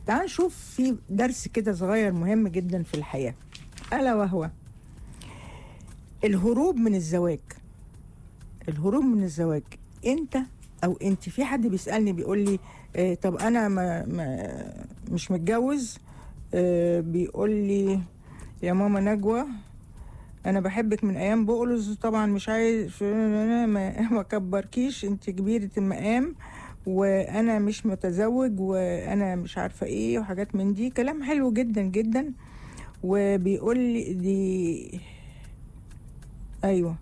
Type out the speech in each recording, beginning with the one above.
تعال نشوف في درس كده صغير مهم جدا في الحياه الا وهو الهروب من الزواج الهروب من الزواج انت او انت في حد بيسالني بيقول لي آه طب انا ما ما مش متجوز آه بيقول لي يا ماما نجوى انا بحبك من ايام بقلص طبعا مش عايز ما, ما كبركيش انت كبيره المقام وانا مش متزوج وانا مش عارفه ايه وحاجات من دي كلام حلو جدا جدا وبيقول لي دي ايوه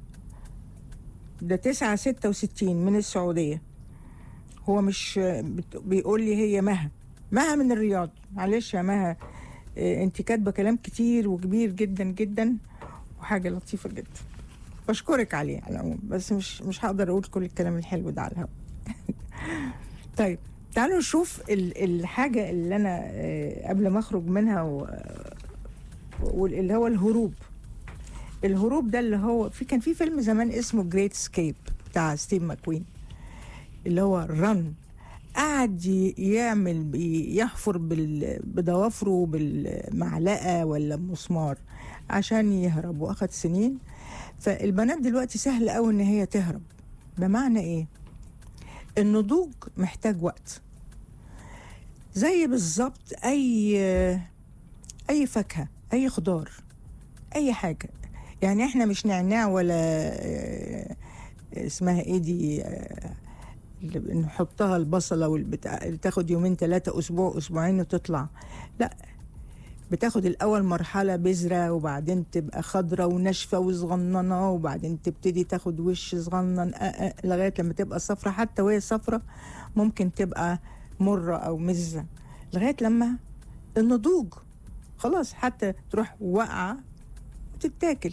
ده تسعة ستة وستين من السعودية هو مش بت- بيقول لي هي مها مها من الرياض معلش يا مها إيه، انت كاتبة كلام كتير وكبير جدا جدا وحاجة لطيفة جدا بشكرك عليه على العموم بس مش مش هقدر اقول كل الكلام الحلو ده على الهواء طيب تعالوا نشوف ال- الحاجة اللي انا آه، قبل ما اخرج منها و- واللي هو الهروب الهروب ده اللي هو في كان في فيلم زمان اسمه جريت سكيب بتاع ستيف ماكوين اللي هو رن قعد ي- يعمل بي- يحفر بال- بضوافره بالمعلقه ولا مسمار عشان يهرب واخد سنين فالبنات دلوقتي سهل قوي ان هي تهرب بمعنى ايه النضوج محتاج وقت زي بالظبط اي اي فاكهه اي خضار اي حاجه يعني احنا مش نعناع ولا آه، اسمها ايه دي آه، اللي بنحطها البصله والبتاع اللي تاخد يومين ثلاثه اسبوع اسبوعين وتطلع لا بتاخد الاول مرحله بذره وبعدين تبقى خضره وناشفه وصغننه وبعدين تبتدي تاخد وش صغنن آه، آه، لغايه لما تبقى صفرة حتى وهي صفرة ممكن تبقى مره او مزه لغايه لما النضوج خلاص حتى تروح واقعه وتتاكل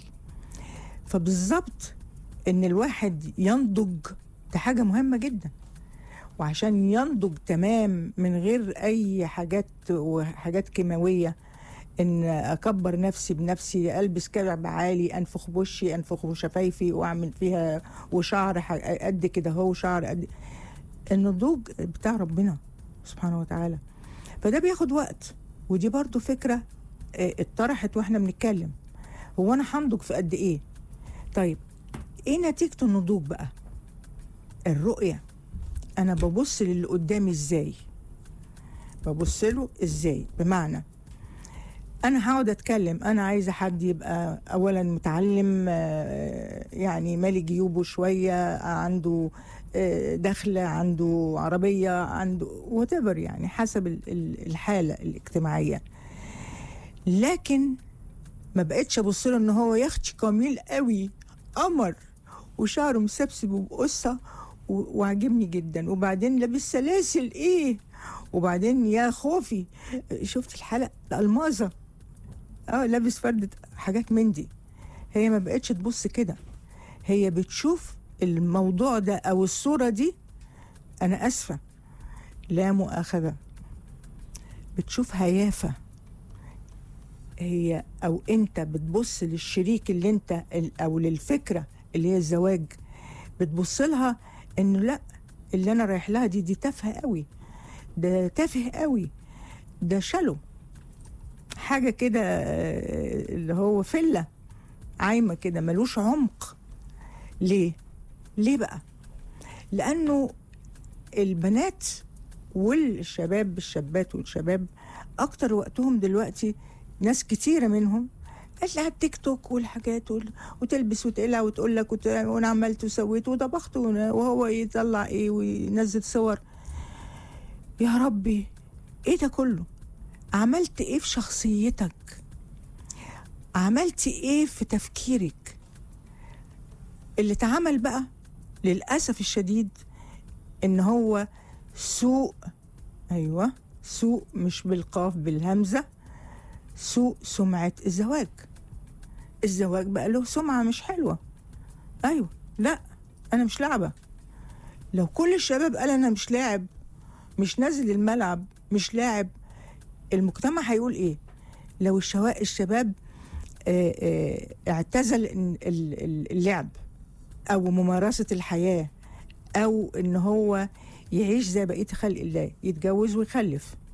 فبالظبط ان الواحد ينضج ده حاجه مهمه جدا وعشان ينضج تمام من غير اي حاجات وحاجات كيماويه ان اكبر نفسي بنفسي البس كعب عالي انفخ بوشي انفخ بشفايفي واعمل فيها وشعر ح- قد كده هو شعر قد النضوج بتاع ربنا سبحانه وتعالى فده بياخد وقت ودي برضو فكره آه، اتطرحت واحنا بنتكلم هو انا هنضج في قد ايه طيب ايه نتيجه النضوج بقى الرؤيه انا ببص للي قدامي ازاي ببص له ازاي بمعنى انا هقعد اتكلم انا عايزه حد يبقى اولا متعلم آه، يعني مالي جيوبه شويه عنده آه، دخل عنده عربيه عنده وات يعني حسب ال- ال- الحاله الاجتماعيه لكن ما بقتش ابص له ان هو يختي جميل قوي قمر وشعره مسبسب وبقصه و- وعاجبني جدا وبعدين لابس سلاسل ايه وبعدين يا خوفي شفت الحلقه الالمازه اه لابس فردة حاجات من دي هي ما بقتش تبص كده هي بتشوف الموضوع ده او الصوره دي انا اسفه لا مؤاخذه بتشوف هيافه هي او انت بتبص للشريك اللي انت ال- او للفكره اللي هي الزواج بتبص لها انه لا اللي انا رايح لها دي دي تافهه قوي ده تافه قوي ده شلو حاجه كده آه، اللي هو فله عايمه كده ملوش عمق ليه ليه بقى لانه البنات والشباب الشابات والشباب اكتر وقتهم دلوقتي ناس كتيره منهم قال على التيك توك والحاجات وال... وتلبس وتقلع وتقول لك وت... وانا عملت وسويت وطبخت وأنا- وهو يطلع ايه وينزل صور يا ربي ايه ده كله عملت ايه في شخصيتك عملت ايه في تفكيرك اللي اتعمل بقى للاسف الشديد ان هو سوء ايوه سوء مش بالقاف بالهمزه سوء سمعه الزواج الزواج بقى له سمعه مش حلوه ايوه لا انا مش لعبه لو كل الشباب قال انا مش لاعب مش نازل الملعب مش لاعب المجتمع هيقول ايه لو الشوا- الشباب آه، آه، اعتزل ال- ال- اللعب او ممارسه الحياه او ان هو يعيش زي بقيه خلق الله يتجوز ويخلف